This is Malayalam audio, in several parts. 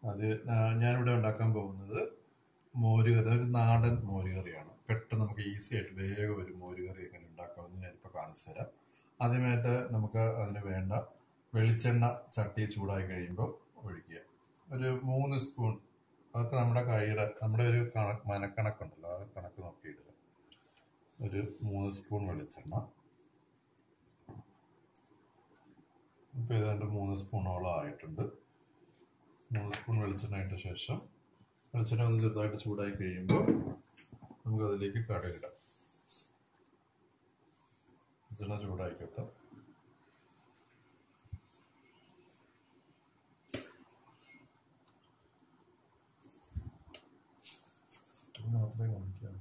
അത് ഞാ- ഞാനിവിടെ ഉണ്ടാക്കാൻ പോകുന്നത് മോരുകറി ഒരു നാടൻ മോരുകറിയാണ് പെട്ടെന്ന് നമുക്ക് ഈസി ആയിട്ട് വേഗം ഒരു മോരുകറി എങ്ങനെ ഉണ്ടാക്കാമെന്ന് ഞാനിപ്പോൾ കാണിച്ചു തരാം ആദ്യമായിട്ട് നമുക്ക് അതിന് വേണ്ട വെളിച്ചെണ്ണ ചട്ടി ചൂടായി കഴിയുമ്പോൾ ഒഴിക്കുക ഒരു മൂന്ന് സ്പൂൺ അതൊക്കെ നമ്മുടെ കൈയുടെ നമ്മുടെ ഒരു കണ- മനക്കണക്കുണ്ടല്ലോ ആ കണക്ക് നോക്കി ഇടുക ഒരു മൂന്ന് സ്പൂൺ വെളിച്ചെണ്ണ ഇപ്പോൾ ഏതാണ്ട് മൂന്ന് സ്പൂണോളം ആയിട്ടുണ്ട് മൂന്ന് സ്പൂൺ വെളിച്ചെണ്ണ ഇട്ട ശേഷം വെളിച്ചെണ്ണ ഒന്ന് ചെറുതായിട്ട് ചൂടായി കഴിയുമ്പോൾ നമുക്ക് അതിലേക്ക് കടുകിടാം വെളിച്ചെണ്ണ ചൂടായിക്കോട്ടെ ഇത് മാത്രമേ കാണിക്കാവൂ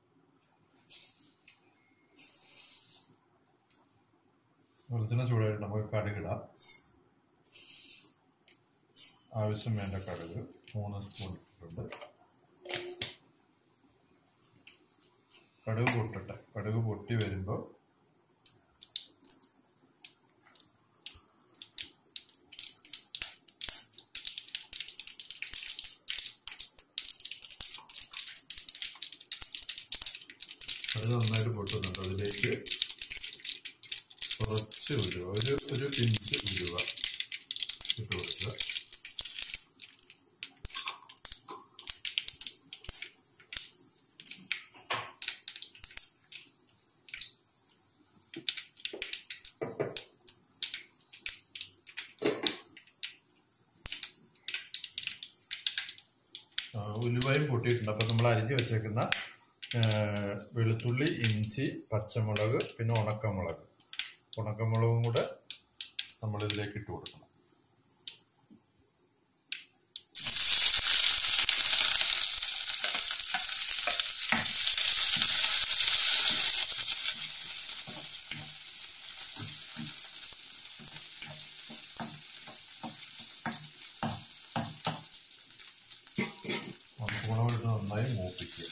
വെളിച്ചെണ്ണ ചൂടായിട്ട് നമുക്ക് കടുകിടാം ആവശ്യം വേണ്ട കടുക് മൂന്ന് സ്പൂൺ ഇട്ടിട്ടുണ്ട് കടുക് പൊട്ടട്ടെ കടുക് പൊട്ടി വരുമ്പോൾ കടുക് നന്നായിട്ട് പൊട്ടുന്നുണ്ട് അതിലേക്ക് കുറച്ച് ഉരുവ ഒരു ഒരു പിഞ്ച് ഉരുവ ഇട്ട് കൊടുക്കുക ആ, ഉലുവയും പൊട്ടിയിട്ടുണ്ട് അപ്പം നമ്മൾ അരിഞ്ഞു വെച്ചേക്കുന്ന ആ, വെളുത്തുള്ളി ഇഞ്ചി പച്ചമുളക് പിന്നെ ഉണക്കമുളക് ഉണക്കമുളകും കൂടെ നമ്മൾ ഇതിലേക്ക് ഇട്ട് കൊടുക്കണം ഉണക്കമുളക് ഇട്ട് നന്നായി മൂപ്പിക്കുക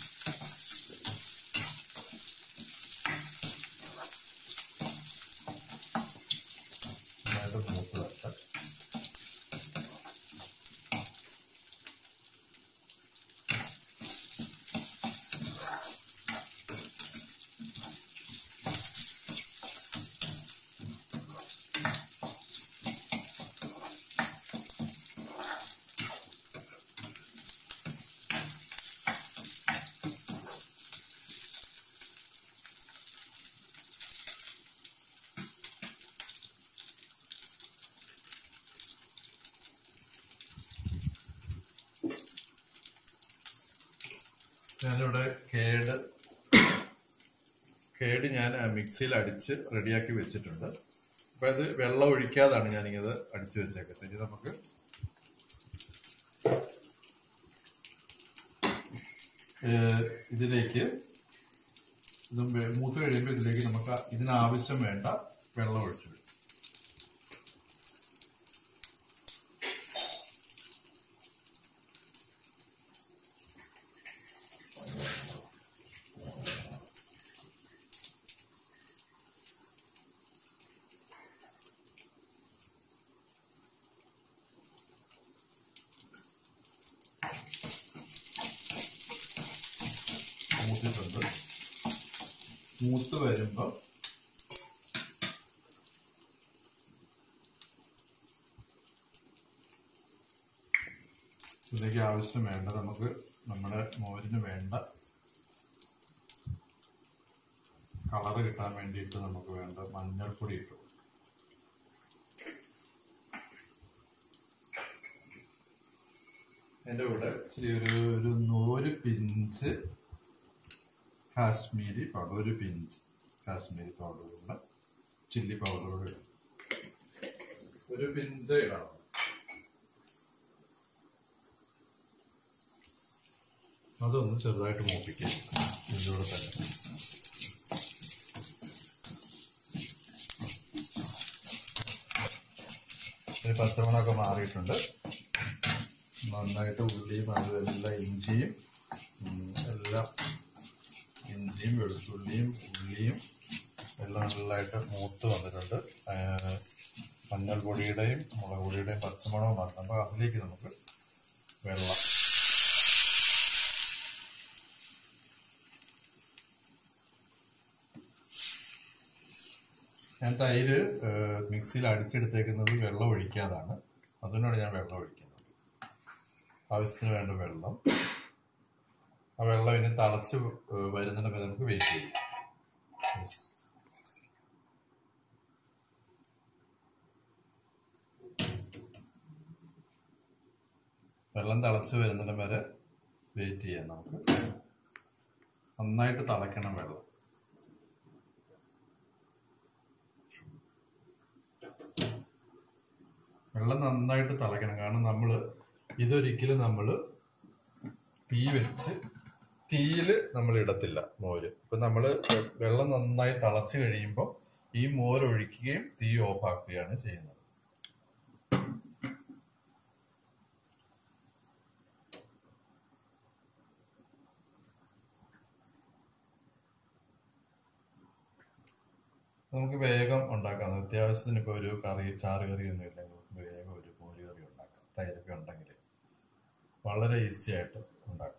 നന്നായിട്ട് മൂത്ത് വരട്ടെ ഞാനിവിടെ കേട് കേട് ഞാൻ ആ, മിക്സിയിൽ അടിച്ച് റെഡിയാക്കി വെച്ചിട്ടുണ്ട് അപ്പൊ അത് വെള്ളം ഒഴിക്കാതാണ് ഞാനിത് അടിച്ചു വെച്ചേക്കുന്നത് ഇനി നമുക്ക് ഏഹ്, ഇതിലേക്ക് ഇത് വെ- മൂത്ത് കഴിയുമ്പോൾ ഇതിലേക്ക് നമുക്ക് ഇതിനാവശ്യം വേണ്ട വെള്ളം ഒഴിച്ചു വരും മൂത്തിട്ടുണ്ട് മൂത്ത് വരുമ്പോൾ ഇതിലേക്ക് ആവശ്യം വേണ്ട നമുക്ക് നമ്മുടെ മോരിന് വേണ്ട കളറ് കിട്ടാൻ വേണ്ടിയിട്ട് നമുക്ക് വേണ്ട മഞ്ഞൾപ്പൊടി ഇട്ടു എൻ്റെ കൂടെ ഇച്ചിരി ഒരു ഒരു നൂറ് പിഞ്ച് കാശ്മീരി പൗഡർ ഒരു പിഞ്ച് കാശ്മീരി പൗഡർ കൂടെ ചില്ലി പൗഡർ കൂടെ ഇടും ഒരു പിഞ്ച് ഇടണം അതൊന്ന് ചെറുതായിട്ട് മൂപ്പിക്കുക ഇതിലൂടെ തന്നെ ഒരു പച്ചമണമൊക്കെ മാറിയിട്ടുണ്ട് നന്നായിട്ട് ഉള്ളിയും അതുമെല്ലാം ഇഞ്ചിയും ഉം, എല്ലാം ഇഞ്ചിയും വെളുത്തുള്ളിയും ഉള്ളിയും എല്ലാം നല്ലതായിട്ട് മൂത്ത് വന്നിട്ടുണ്ട് ആ, മഞ്ഞൾപ്പൊടിയുടെയും മുളക് പൊടിയുടെയും പച്ചമുളകും മാത്രം അപ്പോൾ അതിലേക്ക് നമുക്ക് വെള്ളം ഞാൻ തൈര് ഏഹ്, മിക്സിയിൽ അടിച്ചെടുത്തേക്കുന്നത് വെള്ളം ഒഴിക്കാതാണ് അതിനോട് ഞാൻ വെള്ളം ഒഴിക്കുന്നത് ആവശ്യത്തിന് വേണ്ട വെള്ളം ആ വെള്ളം ഇനി തിളച്ച് ഏഹ്, വരുന്നിടം വരെ നമുക്ക് വെയിറ്റ് ചെയ്യും Yes. വെള്ളം തിളച്ച് വരുന്നിടം വരെ വെയിറ്റ് ചെയ്യാം നമുക്ക് നന്നായിട്ട് തിളയ്ക്കണം വെള്ളം വെള്ളം നന്നായിട്ട് തിളയ്ക്കണം കാരണം നമ്മൾ ഇതൊരിക്കലും നമ്മൾ തീ വെച്ച് തീയിൽ നമ്മൾ ഇടത്തില്ല മോര് ഇപ്പൊ നമ്മൾ വെള്ളം നന്നായി തിളച്ച് കഴിയുമ്പോൾ ഈ മോര് ഒഴിക്കുകയും തീ ഓഫ് ആക്കുകയാണ് ചെയ്യുന്നത് നമുക്ക് വേഗം ഉണ്ടാക്കാം അത്യാവശ്യത്തിന് ഇപ്പോൾ ഒരു കറി ചാറ് കറി ഒന്നും ഇല്ലെങ്കിൽ നമുക്ക് വേഗം ഒരു മോര് കറി ഉണ്ടാക്കാം തൈരൊക്കെ ഉണ്ടെങ്കിൽ വളരെ ഈസി ആയിട്ട് ഉണ്ടാക്കാം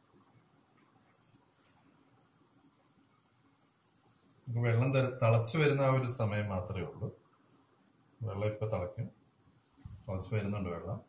നമുക്ക് വെള്ളം തര- തിളച്ച് വരുന്ന ആ ഒരു സമയം മാത്രമേ ഉള്ളൂ വെള്ളം ഇപ്പൊ തിളയ്ക്കും തിളച്ച് വരുന്നുണ്ട് വെള്ളം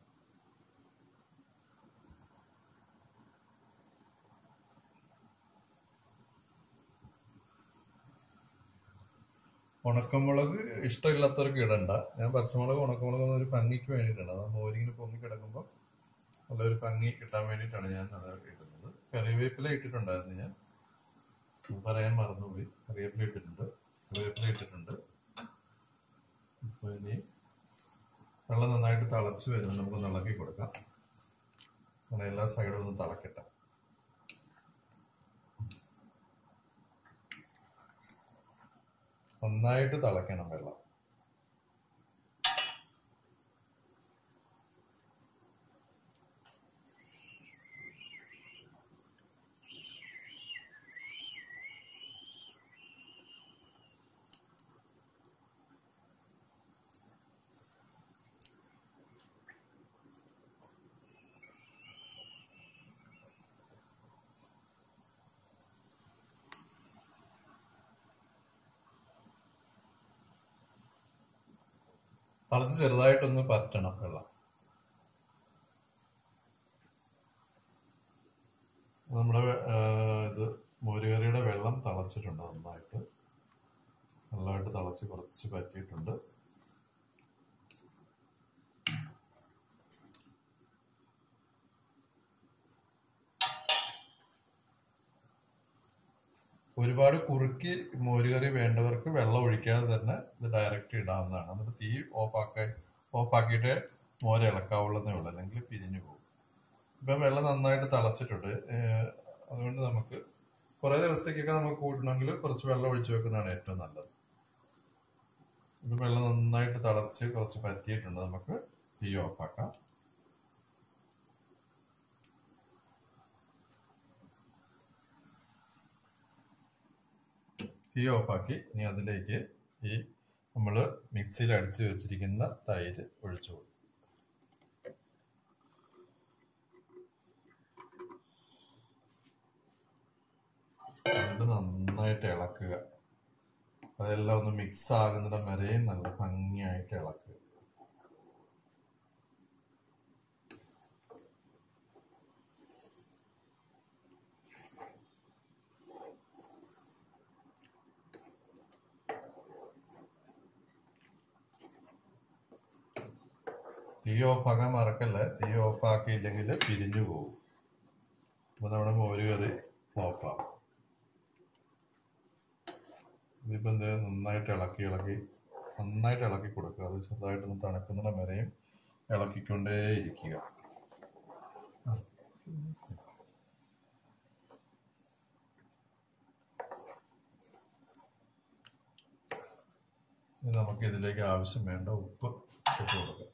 ഉണക്കമുളക് ഇഷ്ടമില്ലാത്തവർക്ക് ഇടണ്ട ഞാൻ പച്ചമുളക് ഉണക്കമുളക് ഒരു ഭംഗിക്ക് വേണ്ടിയിട്ടാണ് അത് മോരിങ്ങനെ പൊങ്ങി കിടക്കുമ്പോൾ നല്ലൊരു ഭംഗി കിട്ടാൻ വേണ്ടിയിട്ടാണ് ഞാൻ അത് ഇടുന്നത് കറിവേപ്പില ഇട്ടിട്ടുണ്ടായിരുന്നു ഞാൻ അത് പറയാൻ മറന്നുപോയി കറിവേപ്പില ഇട്ടിട്ടുണ്ട് കറിവേപ്പില ഇട്ടിട്ടുണ്ട് അപ്പൊ ഇനി വെള്ളം നന്നായിട്ട് തിളച്ച് വരുന്നത് നമുക്ക് ഇളക്കി കൊടുക്കാം അങ്ങനെ എല്ലാ സൈഡും ഒന്ന് തിളക്കട്ടെ നന്നായിട്ട് തിളയ്ക്കണം വെള്ളം തിളച്ച് ചെറുതായിട്ടൊന്ന് പറ്റണം വെള്ളം നമ്മുടെ വെ- ആ, ഇത് മോരുകറിയുടെ വെള്ളം തിളച്ചിട്ടുണ്ട് നന്നായിട്ട് നല്ലതായിട്ട് തിളച്ച് കുറച്ച് പറ്റിയിട്ടുണ്ട് ഒരുപാട് കുറുക്കി മോരുകറി വേണ്ടവർക്ക് വെള്ളം ഒഴിക്കാതെ തന്നെ ഇത് ഡയറക്റ്റ് ഇടാവുന്നതാണ് എന്നിട്ട് തീ ഓഫാക്കി ഓഫാക്കിയിട്ട് മോര് ഇളക്കാവുള്ളതേ ഉള്ളൂ അല്ലെങ്കിൽ പിരിഞ്ഞു പോകും ഇപ്പം വെള്ളം നന്നായിട്ട് തിളച്ചിട്ടുണ്ട് ഏഹ് അതുകൊണ്ട് നമുക്ക് കുറേ ദിവസത്തേക്കൊക്കെ നമുക്ക് കൂട്ടണമെങ്കിൽ കുറച്ച് വെള്ളം ഒഴിച്ചു വെക്കുന്നതാണ് ഏറ്റവും നല്ലത് ഇപ്പം വെള്ളം നന്നായിട്ട് തിളച്ച് കുറച്ച് പറ്റിയിട്ടുണ്ട് നമുക്ക് തീ ഓഫാക്കാം തീ ഓഫാക്കി ഇനി അതിലേക്ക് ഈ നമ്മൾ മിക്സിയിൽ അടിച്ച് വെച്ചിരിക്കുന്ന തൈര് ഒഴിച്ചു കൊടുക്കും എന്നിട്ട് നന്നായിട്ട് ഇളക്കുക അതെല്ലാം ഒന്ന് മിക്സ് ആകുന്നിടം വരെയും നല്ല ഭംഗിയായിട്ട് ഇളക്കുക തീ ഓഫാക്കാൻ മറക്കല്ലേ തീ ഓഫാക്കിയില്ലെങ്കിൽ പിരിഞ്ഞു പോകും അപ്പൊ നമ്മുടെ മോര് കറി ഫ്ലോപ്പാവും ഇതിപ്പോ എന്ത് നന്നായിട്ട് ഇളക്കി ഇളക്കി നന്നായിട്ട് ഇളക്കി കൊടുക്കുക അത് ചെറുതായിട്ടൊന്ന് തണുക്കുന്നിടം വരെയും ഇളക്കിക്കൊണ്ടേ ഇരിക്കുക ഇനി നമുക്ക് ഇതിലേക്ക് ആവശ്യം വേണ്ട ഉപ്പ് ഇട്ട് കൊടുക്കാം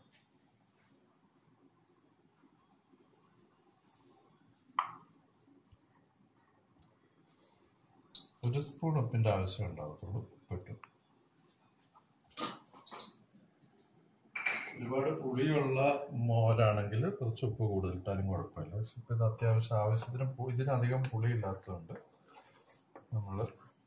ഒരു സ്പൂൺ ഉപ്പിന്റെ ആവശ്യം ഉണ്ടാകത്തുള്ളൂ ഉപ്പിട്ട് ഒരുപാട് പുളി പുളിയുള്ള മോരാണെങ്കിൽ കുറച്ച് ഉപ്പ് കൂടുതലിട്ടാലും കുഴപ്പമില്ല പക്ഷെ ഇപ്പം ഇത് അത്യാവശ്യം ആവശ്യത്തിന് പു- ഇതിനധികം പുളി ഇല്ലാത്തതുകൊണ്ട് നമ്മൾ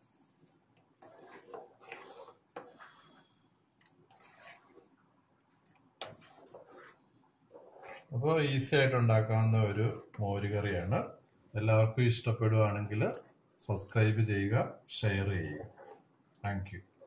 അപ്പോൾ ഈസി ആയിട്ട് ഉണ്ടാക്കാവുന്ന ഒരു മോരുകറിയാണ് എല്ലാവർക്കും ഇഷ്ടപ്പെടുവാണെങ്കിൽ സബ്സ്ക്രൈബ് ചെയ്യുക ഷെയർ ചെയ്യുക താങ്ക് യു